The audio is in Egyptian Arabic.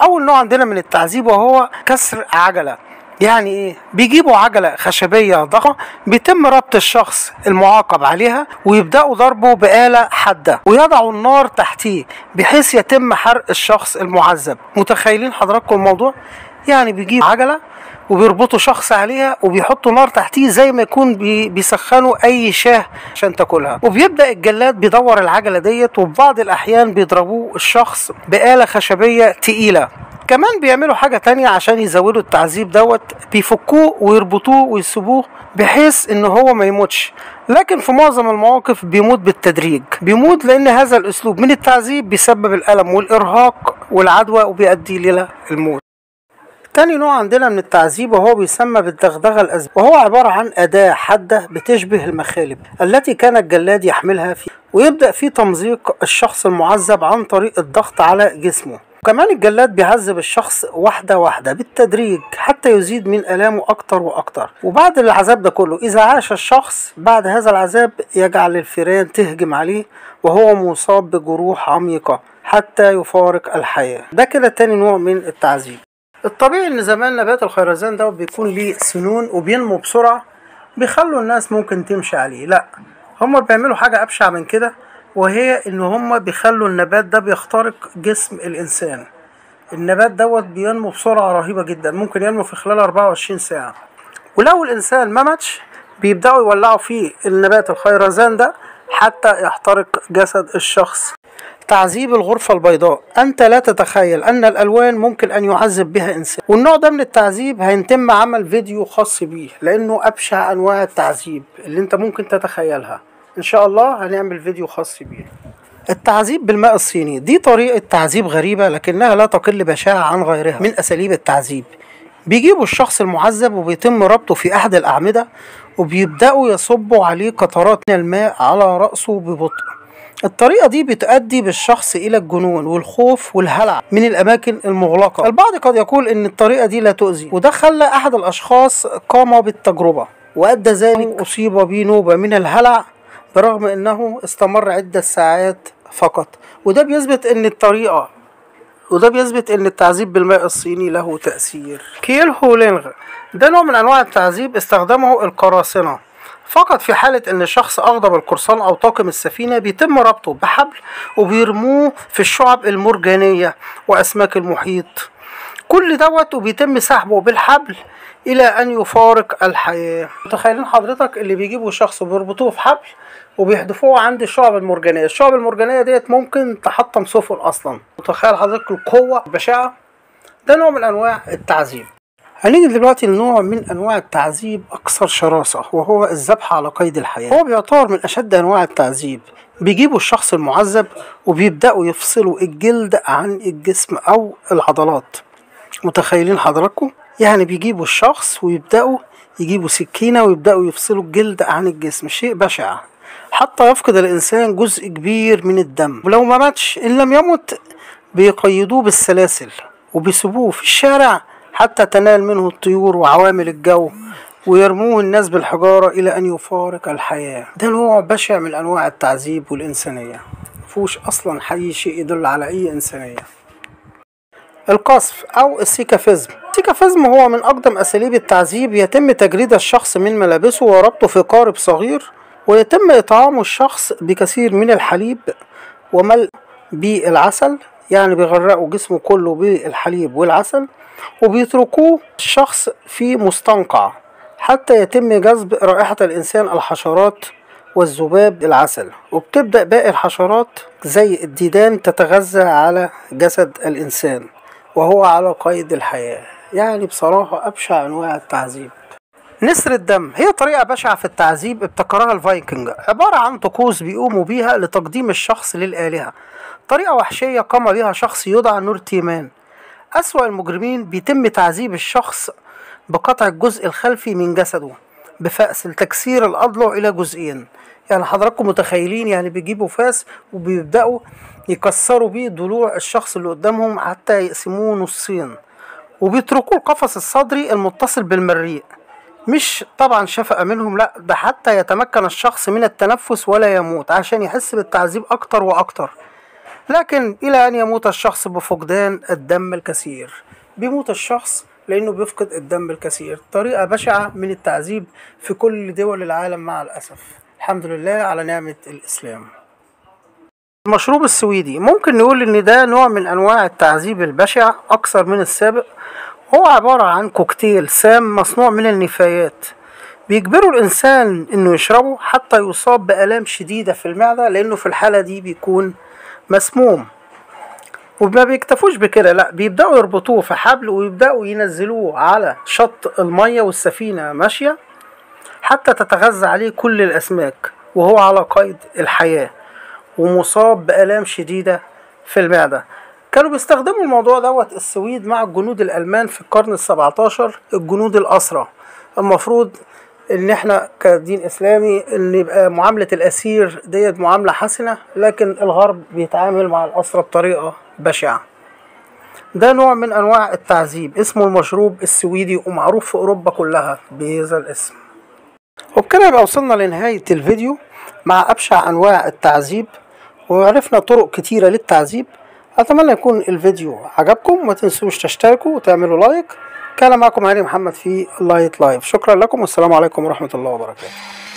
اول نوع عندنا من التعذيب وهو كسر عجله يعني ايه بيجيبوا عجله خشبيه ضخمه بيتم ربط الشخص المعاقب عليها ويبداوا ضربه باله حاده ويضعوا النار تحتيه بحيث يتم حرق الشخص المعذب متخيلين حضراتكم الموضوع يعني بيجيب عجله وبيربطوا شخص عليها وبيحطوا نار تحتيه زي ما يكون بي بيسخنوا اي شاه عشان تاكلها وبيبدا الجلاد بيدور العجله ديت وفي بعض الاحيان بيضربوه الشخص بآلة خشبيه تقيله كمان بيعملوا حاجة تانية عشان يزودوا التعذيب دوت بيفكوه ويربطوه ويسيبوه بحيث ان هو ما يموتش لكن في معظم المواقف بيموت بالتدريج بيموت لان هذا الاسلوب من التعذيب بيسبب الالم والارهاق والعدوى وبيؤدي الى الموت تاني نوع عندنا من التعذيب وهو بيسمى بالدغدغة الأزمة وهو عبارة عن أداة حادة بتشبه المخالب التي كان الجلاد يحملها فيه ويبدأ في تمزيق الشخص المعذب عن طريق الضغط على جسمه كمان الجلاد بيعذب الشخص واحدة واحدة بالتدريج حتى يزيد من آلامه أكتر وأكتر وبعد العذاب ده كله إذا عاش الشخص بعد هذا العذاب يجعل الفيران تهجم عليه وهو مصاب بجروح عميقة حتى يفارق الحياة ده كده تاني نوع من التعذيب الطبيعي ان زمان نبات الخيرزان ده بيكون ليه سنون وبينمو بسرعة بيخلوا الناس ممكن تمشي عليه لا هما بيعملوا حاجة أبشع من كده وهي ان هما بيخلوا النبات ده بيخترق جسم الانسان النبات دوت بينمو بسرعة رهيبة جدا ممكن ينمو في خلال 24 ساعة ولو الانسان ما ماتش بيبدأوا يولعوا فيه النبات الخيرزان ده حتى يحترق جسد الشخص تعذيب الغرفة البيضاء أنت لا تتخيل أن الألوان ممكن أن يعذب بها إنسان والنوع ده من التعذيب هيتم عمل فيديو خاص بيه لأنه أبشع أنواع التعذيب اللي أنت ممكن تتخيلها إن شاء الله هنعمل فيديو خاص بيه التعذيب بالماء الصيني دي طريقة تعذيب غريبة لكنها لا تقل بشاعة عن غيرها من أساليب التعذيب بيجيبوا الشخص المعذب وبيتم ربطه في أحد الأعمدة وبيبدأوا يصبوا عليه قطرات من الماء على رأسه ببطء الطريقة دي بتؤدي بالشخص إلى الجنون والخوف والهلع من الأماكن المغلقة البعض قد يقول إن الطريقة دي لا تؤذي وده خلى أحد الأشخاص قام بالتجربة وأدى ذلك أصيب به نوبة من الهلع برغم أنه استمر عدة ساعات فقط وده بيثبت أن الطريقة وده بيثبت ان التعذيب بالماء الصيني له تأثير كيل هولينغ ده نوع من انواع التعذيب استخدمه القراصنة فقط في حالة ان الشخص اغضب القرصان او طاقم السفينة بيتم ربطه بحبل وبيرموه في الشعب المرجانية واسماك المحيط كل دوت وبيتم سحبه بالحبل الى ان يفارق الحياة متخيلين حضرتك اللي بيجيبوا شخص وبيربطوه في حبل وبيحدفوه عند الشعب المرجانية الشعب المرجانية ديت ممكن تحطم سفن اصلا متخيل حضرتك القوة البشعة ده نوع من انواع التعذيب هنيجي دلوقتي لنوع من انواع التعذيب اكثر شراسة وهو الذبح على قيد الحياة هو بيعتبر من اشد انواع التعذيب بيجيبوا الشخص المعذب وبيبدأوا يفصلوا الجلد عن الجسم او العضلات متخيلين حضراتكم يعني بيجيبوا الشخص ويبدأوا يجيبوا سكينة ويبدأوا يفصلوا الجلد عن الجسم شيء بشع حتى يفقد الإنسان جزء كبير من الدم ولو ما ماتش إن لم يمت بيقيدوه بالسلاسل وبيسيبوه في الشارع حتى تنال منه الطيور وعوامل الجو ويرموه الناس بالحجارة إلى أن يفارق الحياة ده نوع بشع من أنواع التعذيب والإنسانية مفهوش أصلا أي شيء يدل على أي إنسانية القصف أو السيكافيزم السيكافيزم هو من أقدم أساليب التعذيب يتم تجريد الشخص من ملابسه وربطه في قارب صغير ويتم إطعام الشخص بكثير من الحليب وملء بالعسل يعني بيغرقوا جسمه كله بالحليب والعسل وبيتركوه الشخص في مستنقع حتى يتم جذب رائحة الإنسان الحشرات والذباب العسل وبتبدأ باقي الحشرات زي الديدان تتغذى على جسد الإنسان وهو على قيد الحياة يعني بصراحة أبشع أنواع التعذيب نسر الدم هي طريقة بشعة في التعذيب ابتكرها الفايكنج عبارة عن طقوس بيقوموا بيها لتقديم الشخص للآلهة طريقة وحشية قام بها شخص يدعى نور تيمان أسوأ المجرمين بيتم تعذيب الشخص بقطع الجزء الخلفي من جسده بفأس لتكسير الأضلع إلى جزئين يعني حضراتكم متخيلين يعني بيجيبوا فاس وبيبدأوا يكسروا بيه ضلوع الشخص اللي قدامهم حتى يقسموه نصين وبيتركوه القفص الصدري المتصل بالمريء مش طبعا شفقة منهم لا ده حتى يتمكن الشخص من التنفس ولا يموت عشان يحس بالتعذيب أكتر وأكتر لكن إلى أن يموت الشخص بفقدان الدم الكثير بيموت الشخص لأنه بيفقد الدم الكثير طريقة بشعة من التعذيب في كل دول العالم مع الأسف الحمد لله على نعمة الإسلام المشروب السويدي ممكن نقول ان ده نوع من انواع التعذيب البشع اكثر من السابق هو عبارة عن كوكتيل سام مصنوع من النفايات بيجبروا الانسان انه يشربه حتى يصاب بالام شديدة في المعدة لانه في الحالة دي بيكون مسموم وما بيكتفوش بكده لا بيبدأوا يربطوه في حبل ويبدأوا ينزلوه على شط المية والسفينة ماشية حتى تتغذى عليه كل الأسماك وهو على قيد الحياة ومصاب بآلام شديدة في المعدة كانوا بيستخدموا الموضوع دوت السويد مع الجنود الألمان في القرن السبعتاشر الجنود الأسرى المفروض ان احنا كدين اسلامي ان يبقى معاملة الاسير ديت معاملة حسنة لكن الغرب بيتعامل مع الاسرى بطريقة بشعة ده نوع من انواع التعذيب اسمه المشروب السويدي ومعروف في اوروبا كلها بهذا الاسم وبكده يبقى وصلنا لنهاية الفيديو مع أبشع أنواع التعذيب وعرفنا طرق كتيرة للتعذيب أتمنى يكون الفيديو عجبكم وما تنسوش تشتركوا وتعملوا لايك كان معكم علي محمد في لايت لايف شكرا لكم والسلام عليكم ورحمة الله وبركاته